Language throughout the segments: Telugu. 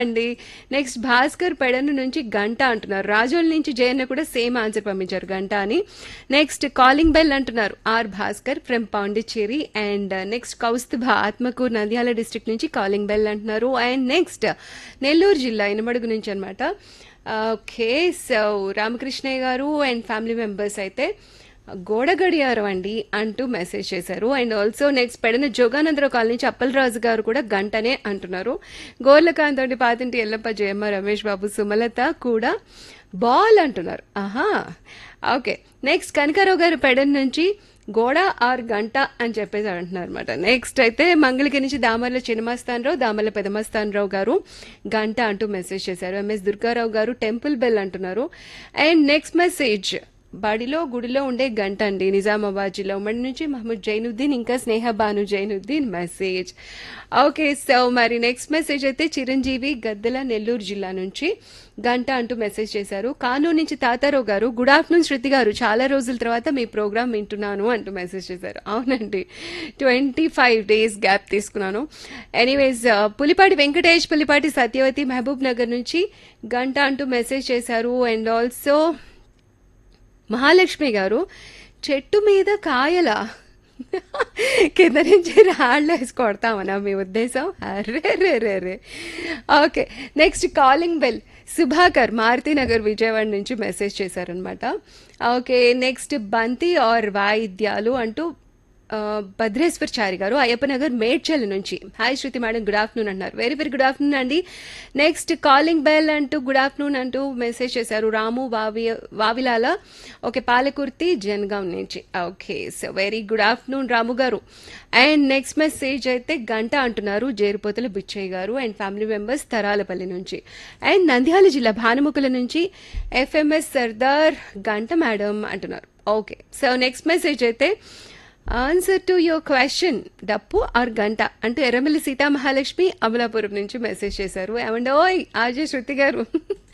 అండి నెక్స్ట్ భాస్కర్ పెడను నుంచి గంట అంటున్నారు రాజోల్ నుంచి జయన్న కూడా సేమ్ ఆన్సర్ పంపించారు గంట అని నెక్స్ట్ కాలింగ్ బెల్ అంటున్నారు R Bhaskar from Pondicherry and next Kaustubha Atmakur Nandyal district నుంచి కాలింగ్ బెల్ అంటున్నారు అండ్ నెక్స్ట్ నెల్లూరు జిల్లా ఇనమడుగు నుంచి అనమాట ఓకే సో రామకృష్ణయ్య గారు అండ్ ఫ్యామిలీ మెంబర్స్ అయితే గోడ గడియారం అండి అంటూ మెసేజ్ చేశారు and also next Pedana Joganandarao colony నుంచి అప్పలరాజు గారు కూడా గంటనే అంటున్నారు గోర్లకాంత్ తోటి పాతింటి ఎల్లప్ప జయమ్మ రమేష్ బాబు సుమలత కూడా బాల్ అంటున్నారు ఆహా ఓకే నెక్స్ట్ కనకారావు గారు పెడన్ నుంచి గోడ ఆర్ గంట అని చెప్పేసి అంటున్నారు అనమాట నెక్స్ట్ అయితే మంగళగిరి నుంచి దామర్ల చిన్నమస్తాన్ రావు దామర్ల పెదమస్తాన్ రావు గారు గంట అంటూ మెసేజ్ చేశారు ఎంఎస్ దుర్గారావు గారు టెంపుల్ బెల్ అంటున్నారు అండ్ నెక్స్ట్ మెసేజ్ బడిలో గుడిలో ఉండే గంట అండి నిజామాబాద్ జిల్లా ఉమ్మడి నుంచి మహమ్మద్ జైనుద్దీన్ ఇంకా Sneha Banu Zainuddin message okay so మరి నెక్స్ట్ మెసేజ్ అయితే చిరంజీవి గద్దెల నెల్లూరు జిల్లా నుంచి గంట అంటూ మెసేజ్ చేశారు కానూరు నుంచి తాతారావు గారు గుడ్ ఆఫ్టర్నూన్ శృతి గారు చాలా రోజుల తర్వాత మీ ప్రోగ్రామ్ వింటున్నాను అంటూ మెసేజ్ చేశారు అవునండి ట్వంటీ ఫైవ్ డేస్ గ్యాప్ తీసుకున్నాను ఎనీవేస్ పులిపాటి వెంకటేష్ పులిపాటి సత్యవతి మహబూబ్ నగర్ నుంచి గంట అంటూ మెసేజ్ చేశారు అండ్ ఆల్సో మహాలక్ష్మి గారు చెట్టు మీద కాయల కింద నుంచి రాళ్ళు వేసి కొడతామనా మీ ఉద్దేశం అరే రే రే రే okay next calling bell Subhakar Marutinagar Vijayawada నుంచి మెసేజ్ చేశారనమాట ఓకే నెక్స్ట్ బంతి ఆర్ వాయిద్యాలు అంటూ ఆ, భద్రేశ్వర్ చారి గారు అయ్యప్పనగర్ మేడ్చల్ నుంచి hi Shruti madam good afternoon అన్నారు వెరీ వెరీ గుడ్ ఆఫ్టర్నూన్ అండి నెక్స్ట్ కాలింగ్ బెల్ అంటూ గుడ్ ఆఫ్టర్నూన్ అంటూ మెసేజ్ చేశారు రాము వావి వావిలాల ఓకే పాలకుర్తి జనగాం నుంచి okay so very good afternoon Ramu గారు అండ్ నెక్స్ట్ మెసేజ్ అయితే గంట అంటున్నారు జేరుపోతల బుచ్చయ్య గారు అండ్ ఫ్యామిలీ మెంబర్స్ తరాలపల్లి నుంచి అండ్ నంద్యాల జిల్లా భానుముఖుల నుంచి ఎఫ్ఎంఎస్ సర్దార్ గంట మేడం అంటున్నారు ఓకే సో నెక్స్ట్ మెసేజ్ అయితే ఆన్సర్ టు యువర్ క్వశ్చన్ డప్పు ఆర్ గంట అంటూ ఎర్రమల్లి సీతామహాలక్ష్మి అమలాపురం నుంచి మెసేజ్ చేశారు ఏమండోయ్ ఆజే శృతి గారు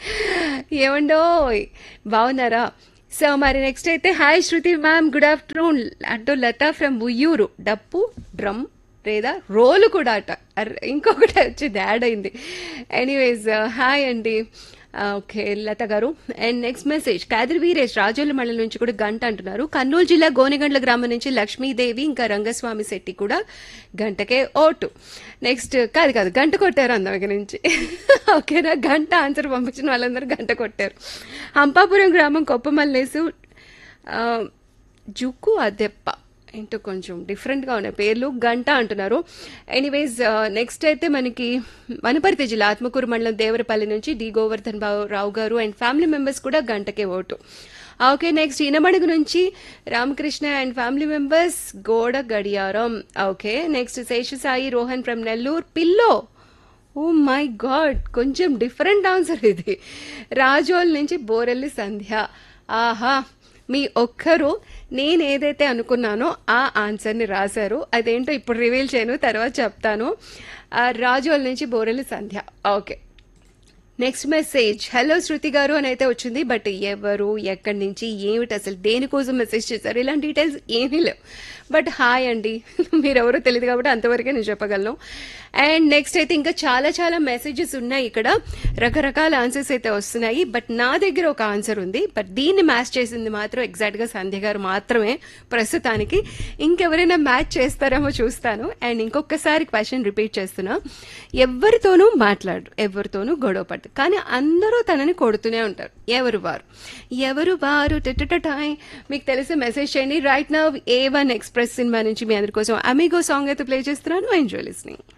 ఏమండోయ్ బాగున్నారా సో మరి నెక్స్ట్ అయితే hi Shruti ma'am good afternoon అంటూ లతా ఫ్రమ్ ఉయ్యూరు డప్పు డ్రమ్ లేదా రోలు కూడా అట అర్రే, ఇంకొకటి వచ్చింది యాడ్ అయింది ఎనీవేస్ హాయ్ అండి ఓకే లత గారు and next message Kadiri Veeresh Razole మండలం నుంచి కూడా గంట అంటున్నారు కర్నూలు జిల్లా గోనెగండ్ల గ్రామం నుంచి లక్ష్మీదేవి ఇంకా రంగస్వామి శెట్టి కూడా గంటకే ఓటు నెక్స్ట్ కాదు కాదు గంట కొట్టారు అందరికి నుంచి ఓకేనా గంట ఆన్సర్ పంపించిన వాళ్ళందరూ గంట కొట్టారు హంపాపురం గ్రామం కొప్పమల్లేసు ఆ, జుక్కు అదెప్ప ఏంటో కొంచెం డిఫరెంట్గా ఉన్నాయి పేర్లు గంట అంటున్నారు ఎనీవేస్ నెక్స్ట్ అయితే మనకి వనపర్తి జిల్లా ఆత్మకూరు మండలం దేవరపల్లి నుంచి డి గోవర్ధన్ బాబు రావు గారు అండ్ ఫ్యామిలీ మెంబర్స్ కూడా గంటకే ఓటు ఓకే నెక్స్ట్ ఇనమడుగు నుంచి రామకృష్ణ అండ్ ఫ్యామిలీ మెంబర్స్ గోడ గడియారం okay next Seshasai Rohan from Nellore pillow oh my god కొంచెం డిఫరెంట్ ఆన్సర్ ఇది రాజోల్ నుంచి బోరెల్లి సంధ్య ఆహా మీ ఒక్కరు నేను ఏదైతే అనుకున్నానో ఆ ఆన్సర్ని రాశారు అదేంటో ఇప్పుడు రివీల్ చేయను తర్వాత చెప్తాను ఆ, రాజోల్ నుంచి Borelli Sandhya okay next message hello Shruti గారు అని అయితే వచ్చింది బట్ ఎవరు ఎక్కడి నుంచి ఏమిటి అసలు దేనికోసం మెసేజ్ చేశారు ఇలాంటి డీటెయిల్స్ ఏమీ లేవు బట్ హాయ్ అండి మీరెవరో తెలియదు కాబట్టి అంతవరకే నేను చెప్పగలను అండ్ నెక్స్ట్ అయితే ఇంకా చాలా చాలా మెసేజెస్ ఉన్నాయి ఇక్కడ రకరకాల ఆన్సర్స్ అయితే వస్తున్నాయి బట్ నా దగ్గర ఒక ఆన్సర్ ఉంది బట్ దీన్ని మ్యాచ్ చేసింది మాత్రం ఎగ్జాక్ట్గా సంధ్య గారు మాత్రమే ప్రస్తుతానికి ఇంకెవరైనా మ్యాచ్ చేస్తారేమో చూస్తాను అండ్ ఇంకొకసారి క్వశ్చన్ రిపీట్ చేస్తున్నా ఎవరితోనూ మాట్లాడరు ఎవరితోనూ గొడవ పడదు కానీ అందరూ తనని కొడుతూనే ఉంటారు ఎవరు వారు ఎవరు వారు టెటటాయ్ మీకు తెలిసే మెసేజ్ చేయండి right now A one express cinema నుంచి మీ అందరి కోసం అమిగో సాంగ్ అయితే ప్లే చేస్తున్నాను ఎంజాయ్ లిస్నింగ్